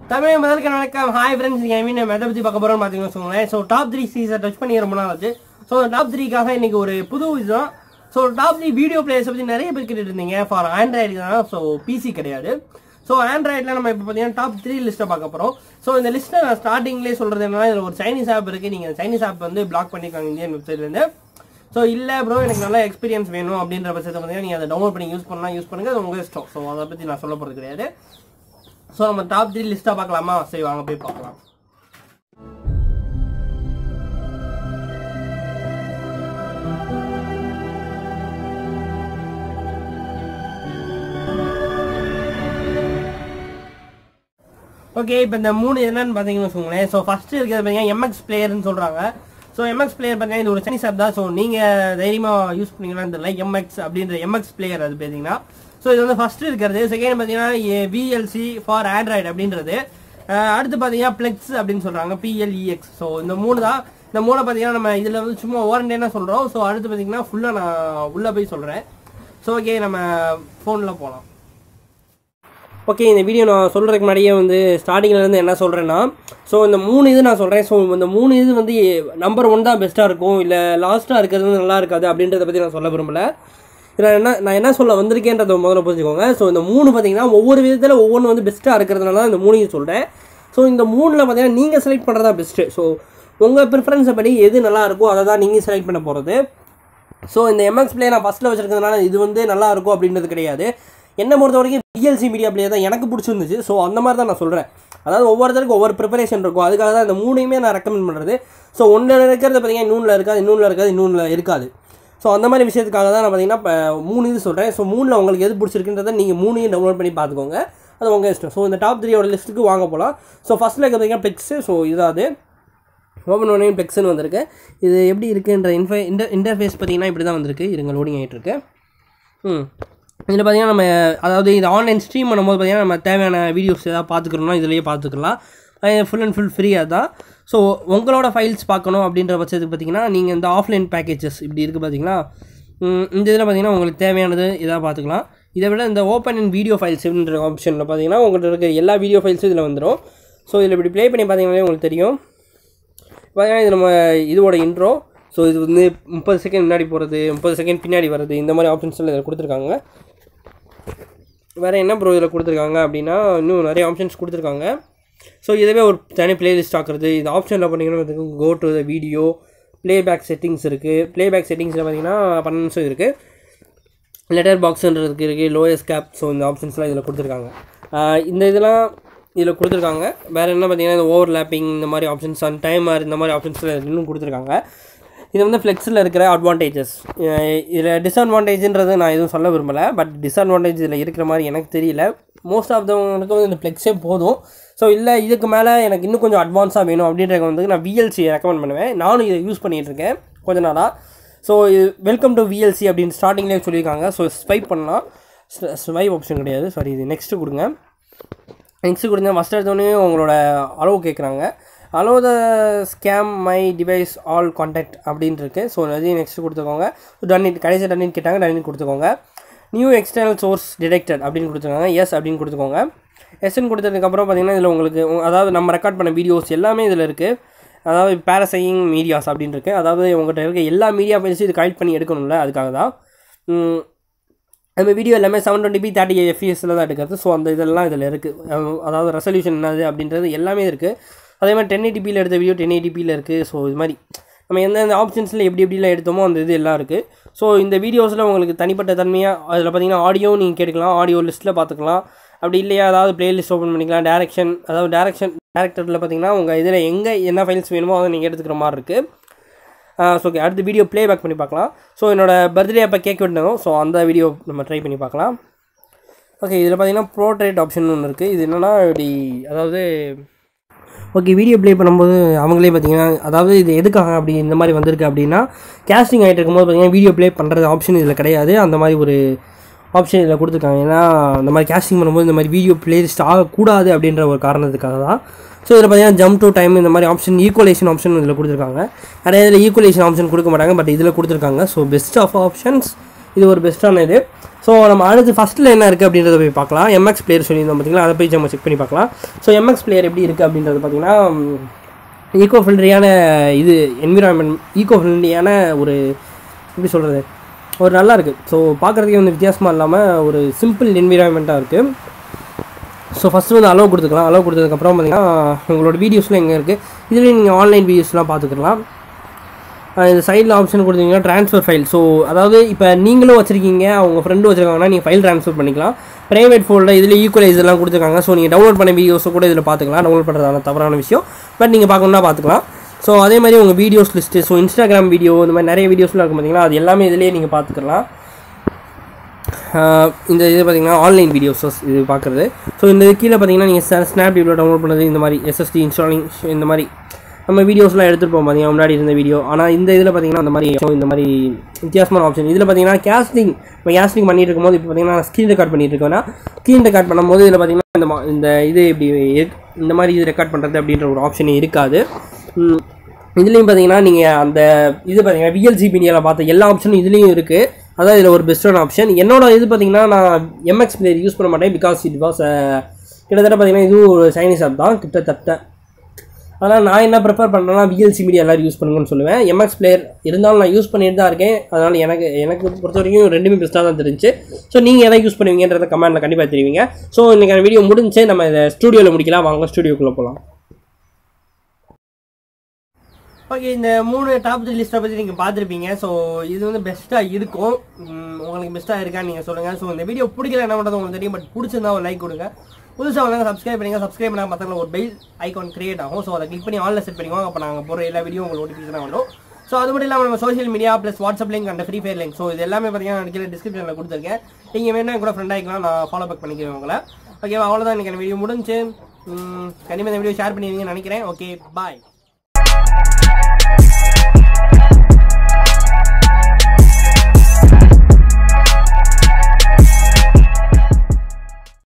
தமிழ் முதலுக்கு வணக்கம் hi friends நீங்கள் மீன் எதை பற்றி பார்க்க போகிறோம்னு பார்த்தீங்கன்னு வச்சுக்கோங்களேன் ஸோ டாப் த்ரீ சீஸை டச் பண்ணி ரொம்ப நாள் ஆச்சு ஸோ டாப் த்ரீக்காக இன்னைக்கு ஒரு புது இதுதான் so top three video players பற்றி நிறைய பேர் கேட்டுட்டு இருந்தீங்க ஃபார் ஆண்ட்ராய்டு தான் ஸோ பிசி கிடையாது ஸோ ஆண்ட்ராய்டில் நம்ம இப்போ பார்த்தீங்கன்னா டாப் த்ரீ லிஸ்ட்டை பார்க்க போகிறோம் ஸோ இந்த லிஸ்ட்டை நான் ஸ்டார்டிங்லேயே சொல்கிறது என்னன்னா இதில் ஒரு சைனீஸ் ஆப் இருக்குது நீங்கள் சைனீஸ் ஆப் வந்து பிளாக் பண்ணியிருக்காங்க இந்தியன் வெப்சைட்லேருந்து ஸோ இல்லை ப்ரோ எனக்கு நல்ல எக்ஸ்பீரியன்ஸ் வேணும் அப்படின்ற பட்சத்தை பார்த்தீங்கன்னா நீங்கள் அதை டவுன்லோட் பண்ணி யூஸ் பண்ணலாம் யூஸ் பண்ணுங்க அது உங்கள் இஷ்டம் ஸோ அதை பற்றி நான் சொல்ல போகிறது கிடையாது ஸோ நம்ம டாப் த்ரீ லிஸ்ட்டாக பார்க்கலாமா சரி வாங்க போய் பார்க்கலாம் ஓகே இப்போ இந்த மூணு என்னன்னு பார்த்தீங்கன்னு வச்சுக்கோங்களேன் ஸோ ஃபர்ஸ்ட் இருக்கிறது பார்த்தீங்கன்னா எம்எக்ஸ் பிளேயர்னு சொல்கிறாங்க ஸோ எம்எக்ஸ் பிளேயர் பார்த்தீங்கன்னா இது ஒரு சைனீஸ் ஆப் தான் ஸோ நீங்கள் தைரியமாக யூஸ் பண்ணீங்கன்னா இந்த லைக் எம்எக்ஸ் அப்படின்ற எம்எக்ஸ் பிளேயர் அது பார்த்தீங்கன்னா ஸோ இது வந்து ஃபர்ஸ்ட் இருக்கிறது செகண்ட் பார்த்தீங்கன்னா விஎல்சி ஃபார் ஆண்ட்ராய்டு அப்படின்றது அஹ் அடுத்து பார்த்தீங்கன்னா பிளெக்ஸ் அப்படின்னு சொல்கிறாங்க பிஎல்இஎக்ஸ் ஸோ இந்த மூணு தான் இந்த மூணை பார்த்தீங்கன்னா நம்ம இதில் வந்து சும்மா ஓரண்டேனா சொல்கிறோம் ஸோ அடுத்து பார்த்தீங்கன்னா ஃபுல்லாக நான் உள்ளே போய் சொல்கிறேன் ஸோ ஓகே நம்ம ஃபோனில் போகலாம் ஓகே இந்த வீடியோ நான் சொல்கிறதுக்கு முன்னாடியே வந்து ஸ்டார்டிங்கில் இருந்து என்ன சொல்கிறேன்னா ஸோ இந்த மூணு இது நான் சொல்கிறேன் ஸோ இந்த மூணு இது வந்து நம்பர் ஒன் தான் பெஸ்ட்டாக இருக்கும் இல்லை லாஸ்ட்டாக இருக்கிறது வந்து நல்லா இருக்காது அப்படின்றத பற்றி நான் சொல்ல விரும்பல இதில் என்ன நான் என்ன சொல்ல வந்திருக்கேன்றதை முதல்ல புரிஞ்சுக்கோங்க ஸோ இந்த மூணு பார்த்தீங்கன்னா ஒவ்வொரு விதத்தில் ஒவ்வொன்று வந்து பெஸ்ட்டாக இருக்கிறதுனால தான் இந்த மூணையும் சொல்கிறேன் ஸோ இந்த மூணில் பார்த்தீங்கன்னா நீங்கள் செலக்ட் பண்ணுறதா பெஸ்ட்டு ஸோ உங்கள் ப்ரிஃபரன்ஸை படி எது நல்லா இருக்கோ அதை தான் நீங்கள் செலக்ட் பண்ண போகிறது ஸோ இந்த எம்எக்ஸ் பிளே நான் ஃபஸ்ட்டில் வச்சிருக்கிறதுனால இது வந்து நல்லா இருக்கும் அப்படின்றது கிடையாது என்னை பொறுத்த வரைக்கும் பிஎல்சி மீடியா பிளே தான் எனக்கு பிடிச்சிருந்துச்சு ஸோ அந்த மாதிரி தான் நான் சொல்கிறேன் அதாவது ஒவ்வொருத்தருக்கும் ஒவ்வொரு ப்ரிப்பரேஷன் இருக்கும் அதுக்காக தான் இந்த மூணையுமே நான் ரெக்கமெண்ட் பண்ணுறது ஸோ ஒன்றில் இருக்கிறது பார்த்தீங்கன்னா இன்னொன்றில் இருக்காது இன்னொன்றில் இருக்காது இன்னொன்றில் இருக்காது ஸோ அந்த மாதிரி விஷயத்துக்காக தான் நான் பார்த்தீங்கன்னா இப்போ மூணு இது சொல்கிறேன் ஸோ மூணில் உங்களுக்கு எது பிடிச்சிருக்குன்றதை நீங்கள் மூணையும் டவுன்லோட் பண்ணி பார்த்துக்கோங்க அது உங்கள் இஷ்டம் ஸோ இந்த டாப் த்ரீயோட லிஸ்ட்டுக்கு வாங்க போகலாம் ஸோ ஃபஸ்ட்டில் பார்த்தீங்கன்னா பிக்ஸு ஸோ இதாவது ஓப்பன் ஒன்லைன் பெக்ஸ்னு வந்திருக்கு இது எப்படி இருக்குன்ற இன்ஃபை இன்டர் இன்டர்ஃபேஸ் பார்த்தீங்கன்னா இப்படி தான் வந்திருக்கு இருங்க லோடிங் ஆகிட்டு இருக்கு ம் இதில் பார்த்தீங்கன்னா நம்ம அதாவது இது ஆன்லைன் ஸ்ட்ரீம் பண்ணும்போது பார்த்தீங்கன்னா நம்ம தேவையான வீடியோஸ் ஏதாவது பார்த்துக்கணும்னா இதுலேயே பார்த்துக்கலாம் ஃபுல் அண்ட் ஃபுல் ஃப்ரீயாக தான் ஸோ உங்களோட ஃபைல்ஸ் பார்க்கணும் அப்படின்ற பட்சத்துக்கு பார்த்தீங்கன்னா நீங்கள் இந்த ஆஃப்லைன் பேக்கேஜஸ் இப்படி இருக்குது பார்த்தீங்களா ம், இந்த இதில் பார்த்தீங்கன்னா உங்களுக்கு தேவையானது இதாக பார்த்துக்கலாம் இதை விட இந்த ஓப்பன் அண்ட் வீடியோ ஃபைல்ஸ் அப்படின்ற ஆப்ஷனில் பார்த்தீங்கன்னா உங்கள்கிட்ட இருக்க எல்லா வீடியோ ஃபைல்ஸும் இதில் வந்துடும் ஸோ இதில் இப்படி ப்ளே பண்ணி பார்த்தீங்கன்னாலே உங்களுக்கு தெரியும் பார்த்தீங்கன்னா இது நம்ம இதோட இன்ட்ரோ ஸோ இது வந்து முப்பது செகண்ட் முன்னாடி போகிறது முப்பது செகண்ட் பின்னாடி வர்றது இந்த மாதிரி ஆப்ஷன்ஸ் எல்லாம் இதில் கொடுத்துருக்காங்க வேறு என்ன ப்ரோ இதில் கொடுத்துருக்காங்க அப்படின்னா இன்னும் நிறைய ஆப்ஷன்ஸ் கொடுத்துருக்காங்க ஸோ இதுவே ஒரு தனி பிளேலிஸ்ட் ஆக்குறது இந்த ஆப்ஷனில் பார்த்தீங்கன்னா go to the video playback settings இருக்குது ப்ளேபேக் செட்டிங்ஸில் பார்த்தீங்கன்னா பன்னெண்டு நிமிஷம் இருக்குது லெட்டர் பாக்ஸுன்றதுக்கு இருக்குது லோயஸ்ட் கேப் ஸோ இந்த ஆப்ஷன்ஸ்லாம் இதில் கொடுத்துருக்காங்க ஆஹ் இந்த இதெல்லாம் இதில் கொடுத்துருக்காங்க வேறு என்ன பார்த்தீங்கன்னா இந்த ஓவர் லேப்பிங் இந்த மாதிரி ஆப்ஷன்ஸ் அண்ட் டைமர் இந்த மாதிரி ஆப்ஷன்ஸ்லாம் இன்னும் கொடுத்துருக்காங்க இது வந்து ஃப்ளெக்ஸில் இருக்கிற அட்வான்டேஜஸ் இதில் டிஸ்அட்வான்டேஜ்ன்றது நான் எதுவும் சொல்ல விரும்பலை பட் டிஸ்அட்வான்டேஜ் இதில் இருக்கிற மாதிரி எனக்கு தெரியல மோஸ்ட் ஆஃப் தவங்களுக்கு வந்து இந்த ஃப்ளெக்ஸே போதும் ஸோ இல்லை இதுக்கு மேலே எனக்கு இன்னும் கொஞ்சம் அட்வான்ஸாக வேணும் அப்படின்றத வந்து நான் விஎல்சி ரெக்கமெண்ட் பண்ணுவேன் நானும் இதை யூஸ் பண்ணிகிட்டு இருக்கேன் கொஞ்ச நாளாக ஸோ வெல்கம் டு விஎல்சி அப்படின்னு ஸ்டார்டிங்லேயே சொல்லியிருக்காங்க ஸோ ஸ்வைப் பண்ணலாம் ஸ்வைப் ஆப்ஷன் கிடையாது சாரி இது நெக்ஸ்ட்டு கொடுங்க நெக்ஸ்ட்டு கொடுங்க ஃபஸ்ட் எடுத்தோடனே உங்களோட அளவு கேட்குறாங்க allow the scan my device all contact அப்படின்னு இருக்கு ஸோ அதையும் நெக்ஸ்ட் கொடுத்துக்கோங்க டன்னிட் கடைசி டன்னிட் கேட்டாங்க டன்னிட் கொடுத்துக்கோங்க நியூ எக்ஸ்டர்னல் சோர்ஸ் டிடெக்டட் அப்படின்னு கொடுத்துருக்காங்க எஸ் அப்படின்னு கொடுத்துக்கோங்க எஸ்ன்னு கொடுத்ததுக்கப்புறம் பார்த்தீங்கன்னா இதில் உங்களுக்கு உ- அதாவது நம்ம ரெக்கார்ட் பண்ண வீடியோஸ் எல்லாமே இதில் இருக்குது அதாவது பேரசையிங் மீடியாஸ் அப்படின்னு இருக்கு அதாவது உங்கள்கிட்ட இருக்க எல்லா மீடியா ஃபைல்ஸும் இது கலெக்ட் பண்ணி எடுக்கணும்ல அதுக்காக தான் உம், நம்ம வீடியோ எல்லாமே செவன் டுவெண்ட்டி பி தேர்ட்டி எஃப்இஎஸில் தான் எடுக்கிறது ஸோ அந்த இதெல்லாம் இதில் இருக்குது அதாவது ரெசல்யூஷன் என்னது அப்படின்றது எல்லாமே இருக்குது அதே மாதிரி டென் எயிட்டிபியில் எடுத்த வீடியோ டென் எயிட்டிபியில் இருக்குது ஸோ இது மாதிரி நம்ம எந்தெந்த ஆப்ஷன்ஸில் எப்படி எப்படிலாம் எடுத்தோமோ அந்த இது எல்லாம் இருக்குது ஸோ இந்த வீடியோஸில் உங்களுக்கு தனிப்பட்ட தன்மையாக அதில் பார்த்தீங்கன்னா ஆடியோ நீங்கள் கேட்கலாம் ஆடியோ லிஸ்ட்டில் பார்த்துக்கலாம் அப்படி இல்லையா அதாவது பிளேலிஸ்ட் ஓப்பன் பண்ணிக்கலாம் டேரக்ஷன் அதாவது டேரக்ஷன் டேரக்டரில் பார்த்தீங்கன்னா உங்கள் இதில் எங்கே என்ன ஃபைல்ஸ் வேணுமோ அதை நீங்கள் எடுத்துக்கிற மாதிரி இருக்குது ஸோ ஓகே அடுத்த வீடியோ ப்ளே பேக் பண்ணி பார்க்கலாம் ஸோ என்னோட பர்த்டே அப்போ கேக் வெட்டினோம் ஸோ அந்த வீடியோ நம்ம ட்ரை பண்ணி பார்க்கலாம் ஓகே இதில் பார்த்தீங்கன்னா ப்ரோட்ரேட் ஆப்ஷன் ஒன்று இருக்குது இது என்னென்னா இப்படி அதாவது ஓகே வீடியோ ப்ளே பண்ணும்போது அவங்களே பார்த்தீங்கன்னா அதாவது இது எதுக்காக அப்படி இந்த மாதிரி வந்திருக்கு அப்படின்னா கேஸ்டிங் ஆகிட்டு இருக்கும்போது பார்த்தீங்கன்னா வீடியோ ப்ளே பண்ணுறது ஆப்ஷன் இதில் கிடையாது அந்த மாதிரி ஒரு ஆப்ஷன் இதில் கொடுத்துருக்காங்க ஏன்னா இந்த மாதிரி கேஸ்டிங் பண்ணும்போது இந்த மாதிரி வீடியோ ப்ளேலிஸ்ட் ஆகக்கூடாது அப்படின்ற ஒரு காரணத்துக்காக தான் ஸோ இதில் பார்த்தீங்கன்னா ஜம்ப் டு டைம் இந்த மாதிரி ஆப்ஷன் ஈக்குவலேஷன் ஆப்ஷன் இதில் கொடுத்துருக்காங்க நிறைய இதில் ஈக்குவலேஷன் ஆப்ஷன் கொடுக்க மாட்டாங்க பட் இதில் கொடுத்துருக்காங்க ஸோ பெஸ்ட் ஆஃப் ஆப்ஷன்ஸ் இது ஒரு பெஸ்ட்டான இது ஸோ நம்ம அடுத்து ஃபஸ்ட்டில் என்ன இருக்குது அப்படின்றத போய் பார்க்கலாம் எம்எக்ஸ் பிளேயர் சொல்லியிருந்தோம் பார்த்தீங்களா அதை போய் நம்ம செக் பண்ணி பார்க்கலாம் ஸோ எம்எக்ஸ் பிளேயர் எப்படி இருக்குது அப்படின்றது பார்த்தீங்கன்னா ஈகோ ஃப்ரெண்ட்லியான இது என்விரான்மெண்ட் ஈகோ ஃப்ரெண்ட்லியான ஒரு எப்படி சொல்கிறது ஒரு நல்லா இருக்குது ஸோ பார்க்குறதுக்கே வந்து வித்தியாசமாக இல்லாமல் ஒரு சிம்பிள் என்விரான்மெண்ட்டாக இருக்குது ஸோ ஃபஸ்ட்டு வந்து அலோவ் கொடுத்துக்கலாம் அலோவ் கொடுத்ததுக்கப்புறம் பார்த்தீங்கன்னா உங்களோட வீடியோஸ்லாம் எங்கே இருக்குது இதுலேயும் நீங்கள் ஆன்லைன் வீடியோஸ்லாம் பார்த்துக்கலாம் அஹ் இந்த சைடில் ஆப்ஷன் கொடுத்தீங்கன்னா ட்ரான்ஸ்ஃபர் ஃபைல் ஸோ அதாவது இப்போ நீங்களும் வச்சுருக்கீங்க அவங்க ஃப்ரெண்டும் வச்சுருக்காங்கன்னா நீங்கள் ஃபைல் ட்ரான்ஸ்ஃபர் பண்ணிக்கலாம் ப்ரைவேட் ஃபோல்டர் இதில் ஈக்குவலைஸ் எல்லாம் கொடுத்துருக்காங்க ஸோ நீங்கள் டவுன்லோட் பண்ண வீடியோஸை கூட இதில் பார்த்துக்கலாம் டவுன்லோட் பண்ணுறதான தவறான விஷயம் பட் நீங்கள் பார்க்கணுன்னா பார்த்துக்கலாம் ஸோ அதே மாதிரி உங்கள் videos list so Instagram video இந்த மாதிரி நிறைய வீடியோஸ்லாம் இருக்கும் பார்த்தீங்களா அது எல்லாமே இதிலேயே நீங்கள் பார்த்துக்கலாம் ஆஹ் இந்த இது பார்த்தீங்கன்னா ஆன்லைன் வீடியோஸஸ் இது பார்க்குறது ஸோ இந்த இது கீழே பார்த்தீங்கன்னா நீங்கள் ஸ்னாப் வீடியோ டவுன்லோட் பண்ணது இந்த மாதிரி எஸ்எஸ்டி இன்ஸ்டாலிங் இந்த மாதிரி நம்ம வீடியோஸ்லாம் எடுத்துகிட்டு போவோம் பார்த்தீங்கன்னா முன்னாடி இருந்த வீடியோ ஆனால் இந்த இதில் பார்த்தீங்கன்னா அந்த மாதிரி so இந்த மாதிரி வித்தியாசமான ஆப்ஷன் இதில் பார்த்தீங்கன்னா கேஸ்டிங் இப்போ கேஸ்டிங் பண்ணிட்டு இருக்கும்போது இப்போ பார்த்தீங்கன்னா ஸ்க்ரீன் ரெக்கார்ட் பண்ணிட்டு இருக்கோன்னா ஸ்க்ரீன் ரெக்கார்ட் பண்ணும்போது இதில் பார்த்தீங்கன்னா இந்த மா- இந்த இது இப்படி இருக்கு- இந்த மாதிரி இது ரெக்கார்ட் பண்ணுறது அப்படின்ற ஒரு ஆப்ஷன் இருக்காது ம், இதுலேயும் பார்த்தீங்கன்னா நீங்கள் அந்த இது பார்த்தீங்கன்னா விஎல்சி மீடியாவில் பார்த்த எல்லா ஆப்ஷனும் இதுலேயும் இருக்குது அதான் இதில் ஒரு பெஸ்ட்டான ஆப்ஷன் என்னோட இது பார்த்தீங்கன்னா நான் எம்எக்ஸ் பிளேயர் யூஸ் பண்ண மாட்டேன் பிகாஸ் இட் வாஸ் கிட்டத்தட்ட பார்த்தீங்கன்னா இதுவும் ஒரு சைனீஸ் ஆப் தான் கிட்டத்தட்ட அதனால் நான் என்ன ப்ரிஃபர் பண்ணுறேன்னா விஎல்சி மீடியா எல்லாரும் யூஸ் பண்ணுங்கன்னு சொல்லுவேன் எம்எக்ஸ் பிளேயர் இருந்தாலும் நான் யூஸ் பண்ணிட்டு தான் இருக்கேன் அதனால் எனக்கு எனக்கு பொறுத்த வரைக்கும் ரெண்டுமே பெஸ்ட்டாக தான் தெரிஞ்சு ஸோ நீங்கள் எதை யூஸ் பண்ணுவீங்கன்றத கமெண்ட்டில் கண்டிப்பாக தெரிவிங்க ஸோ இன்றைக்கான வீடியோ முடிஞ்சு நம்ம இதை ஸ்டூடியோவில் முடிக்கலாம் வாங்க ஸ்டூடியோக்குள்ளே போகலாம் ஓகே இந்த மூணு டாப் த்ரீ லிஸ்ட்டை பற்றி நீங்கள் பார்த்துருப்பீங்க ஸோ இது வந்து பெஸ்ட்டாக இருக்கும் உம், உங்களுக்கு பெஸ்ட்டாக இருக்கான்னு நீங்கள் சொல்லுங்கள் ஸோ இந்த வீடியோ பிடிக்கல என்ன பண்ணுறது உங்களுக்கு தெரியும் பட் பிடிச்சிருந்தா ஒரு லைக் கொடுங்க புதுசாக வந்து சப்ஸ்கிரைப் பண்ணுங்க சப்ஸ்கிரைப் பண்ணால் மற்றவங்க ஒரு பெல் ஐகான் கிரியேட் ஆகும் ஸோ அதை கிளிக் பண்ணி ஆன்லைன் செட் பண்ணிக்கோங்க அப்போ நாங்கள் போகிற எல்லா வீடியோ உங்களுக்கு நோட்டிஃபிகேஷனாக வரும் ஸோ அது மட்டும் இல்லாமல் நம்ம social media plus WhatsApp link and free fire link so இது எல்லாமே பார்த்தீங்கன்னா நான் கீழே டிஸ்கிரிப்ஷனில் கொடுத்துருக்கேன் நீங்கள் வேணா என் கூட ஃப்ரெண்ட் ஆகிக்கலாம் நான் ஃபாலோ பேக் பண்ணிக்கிறேன் உங்களை ஓகேவா அவ்வளோதான் எனக்கு வீடியோ முடிஞ்சு கண்டிப்பாக இந்த வீடியோ ஷேர் பண்ணுவீங்கன்னு நினைக்கிறேன் ஓகே பாய்